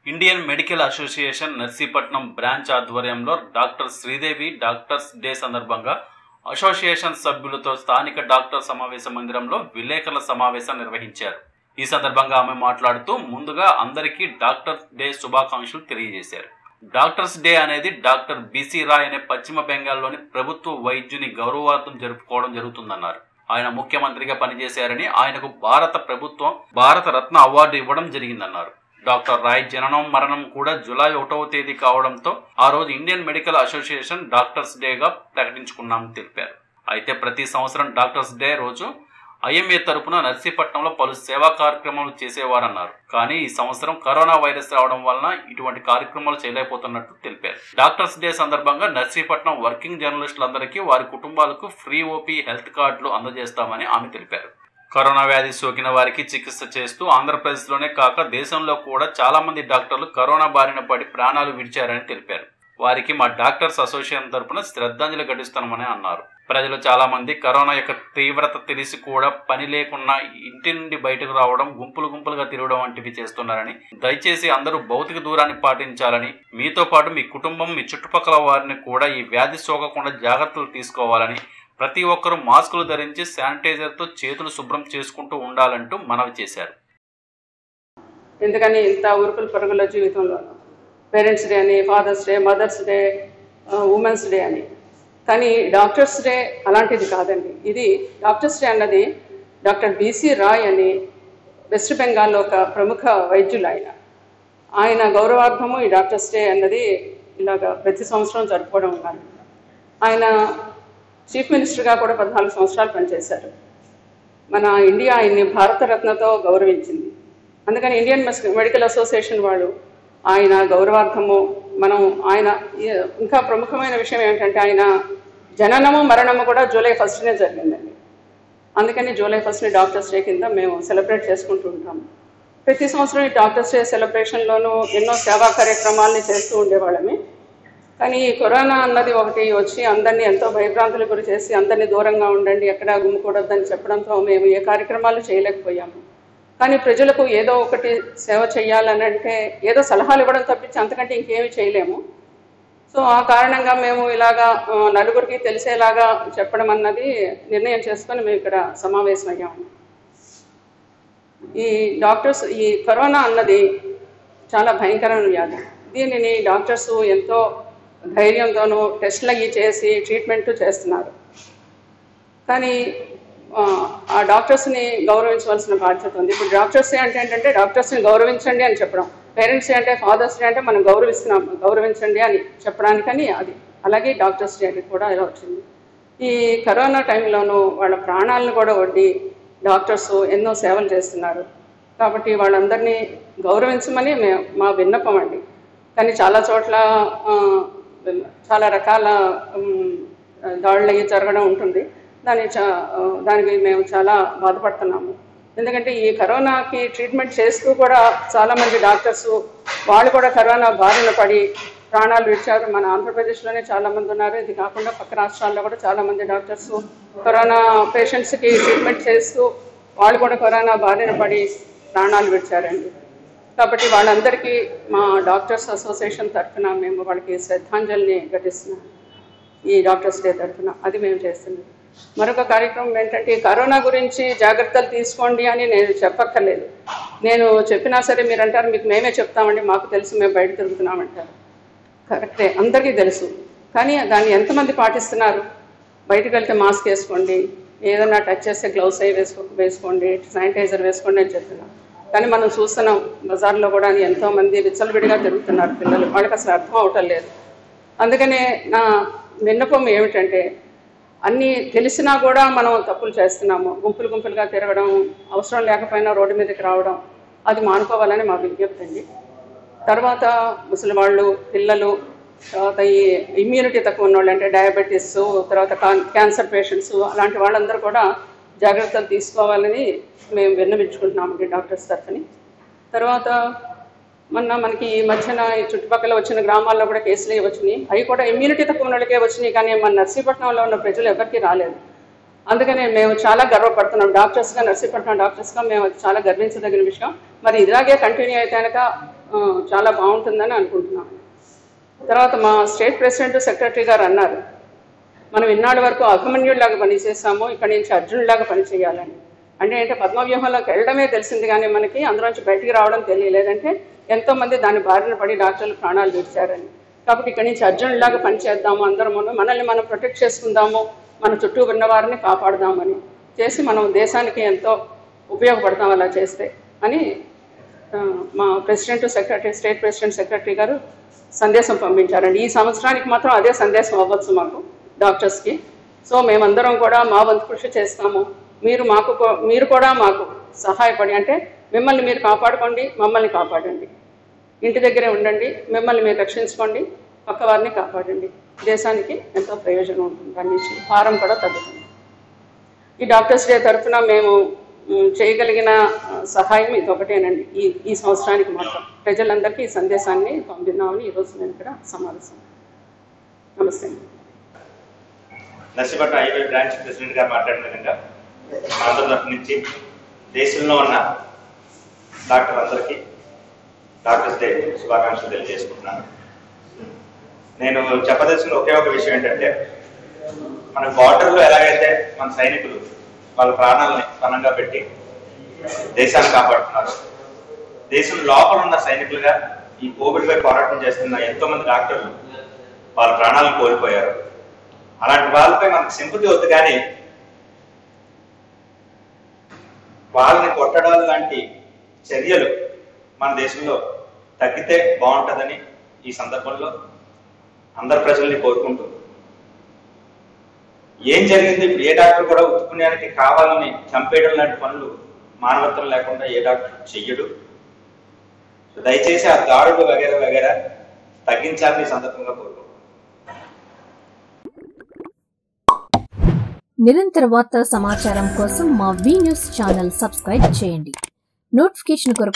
Indian medical association Narsipatnam branch ఆధ్వర్యంలో doctor Sridevi doctors day సందర్భంగా association సభ్యులతో స్థానిక డాక్టర్ సమావేశ మందిరంలో విలేకరుల సమావేశం నిర్వహించారు ఈ సందర్భంగా ఆమె మాట్లాడుతూ ముందుగా అందరికీ డాక్టర్స్ డే శుభాకాంక్షలు తెలియజేశారు డాక్టర్స్ డే అనేది డాక్టర్ బిసి రాయ్ అనే పశ్చిమ బెంగాల్లోని ప్రభుత్వ వైద్యుని గౌరవార్థం జరుపుకోవడం జరుగుతుందన్నారు ఆయన ముఖ్యమంత్రిగా పనిచేశారని ఆయనకు భారత ప్రభుత్వం భారత రత్న అవార్డు ఇవ్వడం జరిగిందన్నారు డాక్టర్ రాయ్ జననం మరణం కూడా జూలై ఒకటవ తేదీ కావడంతో ఆ రోజు ఇండియన్ మెడికల్ అసోసియేషన్ డాక్టర్స్ డేగా ప్రకటించుకున్నామని తెలిపారు అయితే ప్రతి సంవత్సరం డాక్టర్స్ డే రోజు ఐఎంఏ తరపున నర్సీపట్నంలో పలు సేవా కార్యక్రమాలు చేసేవారన్నారు కానీ ఈ సంవత్సరం కరోనా వైరస్ రావడం వలన ఇటువంటి కార్యక్రమాలు చేయలేకపోతున్నట్టు తెలిపారు డాక్టర్స్ డే సందర్భంగా నర్సీపట్నం వర్కింగ్ జర్నలిస్టులందరికీ వారి కుటుంబాలకు ఫ్రీ ఓపీ హెల్త్ కార్డులు అందజేస్తామని ఆమె తెలిపారు కరోనా వ్యాధి సోకిన వారికి చికిత్స చేస్తూ ఆంధ్రప్రదేశ్లోనే కాక దేశంలో కూడా చాలా మంది డాక్టర్లు కరోనా బారిన పడి ప్రాణాలు విడిచారని తెలిపారు వారికి మా డాక్టర్స్ అసోసియేషన్ తరపున శ్రద్ధాంజలి ఘటిస్తామని అన్నారు ప్రజలు చాలా మంది కరోనా యొక్క తీవ్రత తెలిసి కూడా పని లేకుండా ఇంటి నుండి బయటకు రావడం గుంపులు గుంపులుగా తిరగడం వంటివి చేస్తున్నారని దయచేసి అందరూ భౌతిక దూరాన్ని పాటించాలని మీతో పాటు మీ కుటుంబం మీ చుట్టుపక్కల వారిని కూడా ఈ వ్యాధి సోకకుండా జాగ్రత్తలు తీసుకోవాలని ప్రతి ఒక్కరూ మాస్కులు ధరించి శానిటైజర్తో చేతులు శుభ్రం చేసుకుంటూ ఉండాలంటూ మనవి చేశారు ఎందుకని ఇంత ఉరుకులు పరుగుల జీవితంలో పేరెంట్స్ డే అని fathers day mothers day womens day అని కానీ డాక్టర్స్ డే అలాంటిది కాదండి ఇది డాక్టర్స్ డే అన్నది doctor B C Roy west బెంగాల్లో ఒక ప్రముఖ వైద్యులు ఆయన ఆయన గౌరవార్థము ఈ డాక్టర్స్ డే అన్నది ఇలాగ ప్రతి సంవత్సరం జరుపుకోవడం కానీ ఆయన చీఫ్ మినిస్టర్గా కూడా పద్నాలుగు సంవత్సరాలు పనిచేశారు మన ఇండియా ఆయన్ని భారతరత్నతో గౌరవించింది అందుకని ఇండియన్ మెస్- మెడికల్ అసోసియేషన్ వాళ్ళు ఆయన గౌరవార్థము మనం ఆయన ఈ- ఇంకా ప్రముఖమైన విషయం ఏంటంటే ఆయన జననము మరణము కూడా జూలై ఫస్ట్నే జరిగిందండి అందుకని జూలై ఫస్ట్ని డాక్టర్స్ డే కింద మేము సెలబ్రేట్ చేసుకుంటూ ఉంటాము ప్రతి సంవత్సరం ఈ డాక్టర్స్ డే సెలబ్రేషన్లోనూ ఎన్నో సేవా కార్యక్రమాలని చేస్తూ ఉండేవాళ్ళమి కానీ ఈ కరోనా అన్నది ఒకటి వచ్చి అందరినీ ఎంతో భయభ్రాంతులకు గురి చేసి అందరినీ దూరంగా ఉండండి ఎక్కడా గుమ్ముకూడదని చెప్పడంతో మేము ఏ కార్యక్రమాలు చేయలేకపోయాము కానీ ప్రజలకు ఏదో ఒకటి సేవ చేయాలని అంటే ఏదో సలహాలు ఇవ్వడం తప్పించి అంతకంటే ఇంకేమీ చేయలేము సో ఆ కారణంగా మేము ఇలాగా ఆ, నలుగురికి తెలిసేలాగా చెప్పడం అన్నది నిర్ణయం చేసుకొని మేము ఇక్కడ సమావేశమయ్యాము ఈ డాక్టర్స్ ఈ కరోనా అన్నది చాలా భయంకరమైన వ్యాధి దీనిని డాక్టర్స్ ఎంతో ధైర్యంతోనూ టెస్టులు అయ్యి చేసి ట్రీట్మెంట్ చేస్తున్నారు కానీ ఆ, ఆ డాక్టర్స్ని గౌరవించవలసిన బాధ్యత ఉంది ఇప్పుడు డాక్టర్స్ అంటే ఏంటంటే డాక్టర్స్ని గౌరవించండి అని చెప్పడం పేరెంట్స్ అంటే ఫాదర్స్ డే అంటే మనం గౌరవిస్తున్నాం గౌరవించండి అని చెప్పడానికని అది అలాగే డాక్టర్స్ డే అని కూడా ఇలా వచ్చింది ఈ కరోనా టైంలోనూ వాళ్ళ ప్రాణాలను కూడా వడ్డి డాక్టర్స్ ఎన్నో సేవలు చేస్తున్నారు కాబట్టి వాళ్ళందరినీ గౌరవించమని మే మా విన్నపం అండి కానీ చాలా చోట్ల ఆ, చాలా రకాల ఉమ్, దాడులు అయ్యి జరగడం ఉంటుంది దాని చా ఆ, దానికి మేము చాలా బాధపడుతున్నాము ఎందుకంటే ఈ కరోనాకి ట్రీట్మెంట్ చేస్తూ కూడా చాలామంది డాక్టర్స్ వాళ్ళు కూడా కరోనా బారిన పడి ప్రాణాలు విడిచారు మన ఆంధ్రప్రదేశ్లోనే చాలామంది ఉన్నారు ఇది కాకుండా పక్క రాష్ట్రాల్లో కూడా చాలామంది డాక్టర్స్ కరోనా పేషెంట్స్కి ట్రీట్మెంట్ చేస్తూ వాళ్ళు కూడా కరోనా బారిన పడి ప్రాణాలు విడిచారండి కాబట్టి వాళ్ళందరికీ మా డాక్టర్స్ అసోసియేషన్ తరఫున మేము వాళ్ళకి శ్రద్ధాంజలిని ఘటిస్తున్నాం ఈ డాక్టర్స్ డే తరఫున అది మేము చేస్తున్నాం మరొక కార్యక్రమం ఏంటంటే ఈ కరోనా గురించి జాగ్రత్తలు తీసుకోండి అని నేను చెప్పక్కర్లేదు నేను చెప్పినా సరే మీరు అంటారు మీకు మేమే చెప్తామండి మాకు తెలుసు మేము బయట తిరుగుతున్నామంటారు కరెక్టే అందరికీ తెలుసు కానీ దాన్ని ఎంతమంది పాటిస్తున్నారు బయటకు వెళ్తే మాస్క్ వేసుకోండి ఏదైనా టచ్ చేస్తే గ్లౌస్ అవి వేసుకో వేసుకోండి శానిటైజర్ వేసుకోండి అని చెప్తున్నాం కానీ మనం చూస్తున్నాం బజార్లో కూడా ఎంతోమంది విచ్చలవిడిగా తిరుగుతున్నారు పిల్లలు వాళ్ళకి అసలు అర్థం అవటం లేదు అందుకనే నా విన్నపం ఏమిటంటే అన్నీ తెలిసినా కూడా మనం తప్పులు చేస్తున్నాము గుంపులు గుంపులుగా తిరగడం అవసరం లేకపోయినా రోడ్డు మీదకి రావడం అది మానుకోవాలని మా విజ్ఞప్తి అండి తర్వాత ముసలి వాళ్ళు పిల్లలు తర్వాత ఈ ఇమ్యూనిటీ తక్కువ ఉన్నవాళ్ళు అంటే డయాబెటీస్ తర్వాత కాన్ క్యాన్సర్ పేషెంట్స్ అలాంటి వాళ్ళందరూ కూడా జాగ్రత్తలు తీసుకోవాలని మేము విన్నవించుకుంటున్నామండి డాక్టర్స్ తరఫుని తర్వాత మొన్న మనకి ఈ మధ్యన ఈ చుట్టుపక్కల వచ్చిన గ్రామాల్లో కూడా కేసులు అవి వచ్చినాయి అవి కూడా ఇమ్యూనిటీ తక్కువ ఉన్న వాళ్ళకే వచ్చినాయి కానీ మన నర్సీపట్నంలో ఉన్న ప్రజలు ఎవరికీ రాలేదు అందుకనే మేము చాలా గర్వపడుతున్నాం డాక్టర్స్గా నర్సీపట్నం డాక్టర్స్గా మేము అది చాలా గర్వించదగిన విషయం మరి ఇలాగే కంటిన్యూ అయితే కనుక ఆ, చాలా బాగుంటుందని అనుకుంటున్నాను తర్వాత మా స్టేట్ ప్రెసిడెంట్ సెక్రటరీ గారు అన్నారు మనం ఇన్నాళ్ళ వరకు అభిమన్యుడిలాగా పనిచేసాము ఇక్కడి నుంచి అర్జునుడిలాగా పనిచేయాలని అంటే ఏంటంటే పద్మవ్యూహంలోకి వెళ్ళడమే తెలిసింది కానీ మనకి అందులోంచి బయటికి రావడం తెలియలేదంటే ఎంతోమంది దాని బారిన పడి డాక్టర్లు ప్రాణాలు విడిచారని కాబట్టి ఇక్కడి నుంచి అర్జునుడిలాగా పనిచేద్దాము అందరము మనల్ని మనం ప్రొటెక్ట్ చేసుకుందాము మన చుట్టూ ఉన్న వారిని కాపాడుదామని చేసి మనం దేశానికి ఎంతో ఉపయోగపడతాం అలా చేస్తే అని ఆ, మా president secretary state president secretary గారు సందేశం పంపించారండి ఈ సంవత్సరానికి మాత్రం అదే సందేశం అవ్వచ్చు మాకు డాక్టర్స్కి సో మేమందరం కూడా మా వంతు కృషి చేస్తాము మీరు మాకు కూ- మీరు కూడా మాకు సహాయపడి అంటే మిమ్మల్ని మీరు కాపాడుకోండి మమ్మల్ని కాపాడండి ఇంటి దగ్గరే ఉండండి మిమ్మల్ని మీరు రక్షించుకోండి పక్క వారిని కాపాడండి దేశానికి ఎంతో ప్రయోజనం ఉంటుంది దాని నుంచి భారం కూడా తగ్గుతుంది ఈ డాక్టర్స్ డే తరఫున మేము మ్, చేయగలిగిన ఆ, సహాయం ఇది ఒకటేనండి ఈ ఈ సంవత్సరానికి మాత్రం ప్రజలందరికీ ఈ సందేశాన్ని పంపిద్దామని ఈరోజు నేను ఇక్కడ సమావేశం నమస్తే నర్సీపట్నం హైవే బ్రాంచ్ ప్రెసిడెంట్ గారు మాట్లాడిన విధంగా ఆంధ్ర తరఫు నుంచి దేశంలో ఉన్న డాక్టర్ అందరికీ డాక్టర్స్ డే శుభాకాంక్షలు తెలియజేసుకుంటున్నాను నేను చెప్పదలసిన ఒకే ఒక విషయం ఏంటంటే మన బార్డర్లో ఎలాగైతే మన సైనికులు వాళ్ళ ప్రాణాలని పణంగా పెట్టి దేశాన్ని కాపాడుతున్నారు దేశం లోపల ఉన్న సైనికులుగా ఈ కోవిడ్ పై పోరాటం చేస్తున్న ఎంతో మంది డాక్టర్లు వాళ్ళ ప్రాణాలను కోల్పోయారు అలాంటి వాళ్ళపై మనకు సింపతి వద్దు కానీ వాళ్ళని కొట్టడాలు లాంటి చర్యలు మన దేశంలో తగ్గితే బాగుంటుందని ఈ సందర్భంలో అందరు ప్రజల్ని కోరుకుంటూ ఏం జరిగింది ఇప్పుడు ఏ డాక్టర్ కూడా ఉత్పుణ్యానికి కావాలని చంపేయడం లాంటి పనులు మానవత్వం లేకుండా ఏ డాక్టర్ చెయ్యడు సో దయచేసి ఆ దాడులు వగేరా వగేరా తగ్గించాలని ఈ సందర్భంగా కోరుకుంటున్నాను నిరంతర వార్తా సమాచారం కోసం మా వి న్యూస్ ఛానల్ సబ్స్క్రైబ్ చేయండి నోటిఫికేషన్ కొరకు